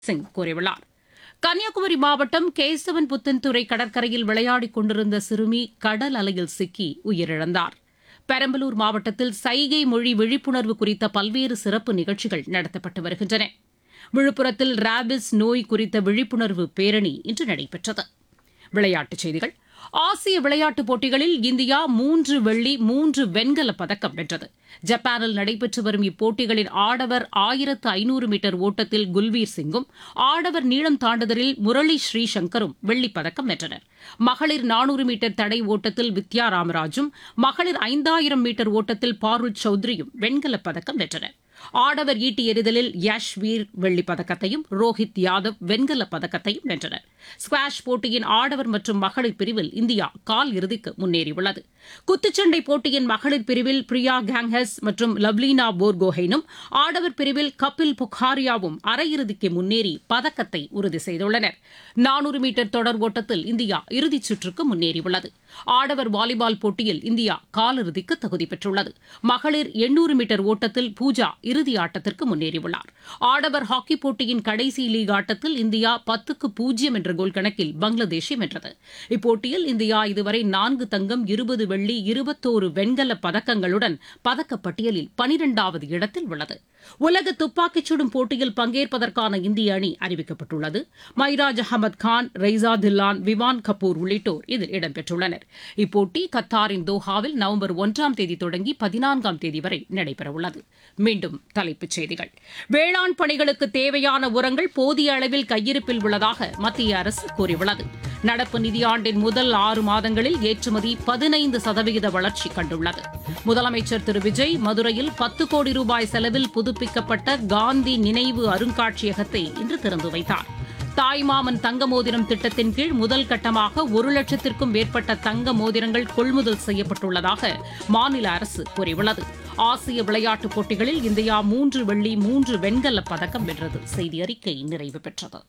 சிங் கூறியுள்ளார் கன்னியாகுமரி மாவட்டம் கேசவன் புத்தன்துறை கடற்கரையில் விளையாடிக் கொண்டிருந்த சிறுமி கடல் அலையில் சிக்கி உயிரிழந்தார் பெரம்பலூர் மாவட்டத்தில் சைகை மொழி விழிப்புணர்வு குறித்த பல்வேறு சிறப்பு நிகழ்ச்சிகள் நடத்தப்பட்டு வருகின்றன விழுப்புரத்தில் ராபிஸ் நோய் குறித்த விழிப்புணர்வு பேரணி இன்று நடைபெற்றது விளையாட்டுச் செய்திகள் ஆசிய விளையாட்டுப் போட்டிகளில் இந்தியா மூன்று வெள்ளி மூன்று வெண்கலப் பதக்கம் வென்றது ஜப்பானில் நடைபெற்று வரும் இப்போட்டிகளின் ஆடவர் ஆயிரத்து ஐநூறு மீட்டர் ஓட்டத்தில் குல்வீர் சிங்கும் ஆடவர் நீளம் தாண்டுதலில் முரளி ஸ்ரீசங்கரும் வெள்ளிப் பதக்கம் வென்றனர் மகளிர் நானூறு மீட்டர் தடை ஓட்டத்தில் வித்யா ராமராஜும் மகளிர் ஐந்தாயிரம் மீட்டர் ஓட்டத்தில் பாருல் சௌத்ரியும் வெண்கலப் பதக்கம் வென்றனர் ஆடவர் ஈட்டி எறிதலில் யஷ் வீர் வெள்ளிப் பதக்கத்தையும் ரோஹித் யாதவ் வெண்கலப் பதக்கத்தையும் வென்றனர் ஸ்குவாஷ் போட்டியின் ஆடவர் மற்றும் மகளிர் பிரிவில் இந்தியா கால் இறுதிக்கு முன்னேறியுள்ளது குத்துச்சண்டை போட்டியின் மகளிர் பிரிவில் பிரியா கேங்ஹஸ் மற்றும் லவ்லீனா போர்கோஹெனும் ஆடவர் பிரிவில் கபில் புகாரியாவும் அரையிறுதிக்கு முன்னேறி பதக்கத்தை உறுதி செய்துள்ளனர் நானூறு மீட்டர் தொடர் ஓட்டத்தில் இந்தியா இறுதிச் சுற்றுக்கு முன்னேறியுள்ளது ஆடவர் வாலிபால் போட்டியில் இந்தியா காலிறுதிக்கு தகுதி பெற்றுள்ளது மகளிர் எண்ணூறு மீட்டர் ஓட்டத்தில் பூஜா இறுதி ஆட்டத்திற்கு முன்னேறியுள்ளார் ஆடவர் ஹாக்கி போட்டியின் கடைசி லீக் ஆட்டத்தில் இந்தியா பத்துக்கு பூஜ்ஜியம் என்ற கோல் கணக்கில் பங்களாதேஷை வென்றது இப்போட்டியில் இந்தியா இதுவரை நான்கு தங்கம் இருபது வெள்ளி இருபத்தோரு வெண்கல பதக்கங்களுடன் பதக்கப்பட்டியலில் பனிரெண்டாவது இடத்தில் உள்ளது உலக துப்பாக்கிச் சுடும் போட்டியில் பங்கேற்பதற்கான இந்திய அணி அறிவிக்கப்பட்டுள்ளது மைராஜ் அகமது கான் ரெய்சா தில்லான் விவான் கபூர் உள்ளிட்டோர் இதில் இடம்பெற்றுள்ளனர் இப்போட்டி கத்தாரின் தோஹாவில் நவம்பர் ஒன்றாம் தேதி தொடங்கி பதினான்காம் தேதி வரை நடைபெறவுள்ளது மீண்டும் தலைப்புச் செய்திகள் வேளாண் பணிகளுக்கு தேவையான உரங்கள் போதிய அளவில் கையிருப்பில் உள்ளதாக மத்திய அரசு கூறியுள்ளது நடப்பு நிதியாண்டின் முதல் ஆறு மாதங்களில் ஏற்றுமதி பதினைந்து சதவிகித வளர்ச்சி கண்டுள்ளது முதலமைச்சர் திரு விஜய் மதுரையில் பத்து கோடி ரூபாய் செலவில் புதுப்பிக்கப்பட்ட காந்தி நினைவு அருங்காட்சியகத்தை இன்று திறந்து வைத்தார் தாய்மாமன் தங்க மோதிரம் திட்டத்தின் கீழ் முதல் கட்டமாக ஒரு லட்சத்திற்கும் மேற்பட்ட தங்க மோதிரங்கள் கொள்முதல் செய்யப்பட்டுள்ளதாக மாநில அரசு கூறியுள்ளது ஆசிய விளையாட்டுப் போட்டிகளில் இந்தியா மூன்று வெள்ளி மூன்று வெண்கலப் பதக்கம் வென்றது செய்தி அறிக்கை நிறைவு பெற்றது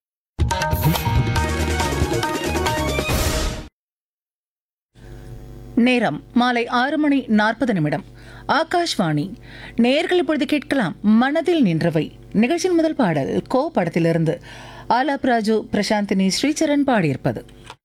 நேரம் மாலை ஆறு மணி நாற்பது நிமிடம் ஆகாஷ்வாணி நேர்கள் இப்பொழுது கேட்கலாம் மனதில் நின்றவை நிகழ்ச்சியின் முதல் பாடல் கோ படத்திலிருந்து ஆலாப் ராஜு பிரசாந்தினி ஸ்ரீசரண் பாடியிருப்பது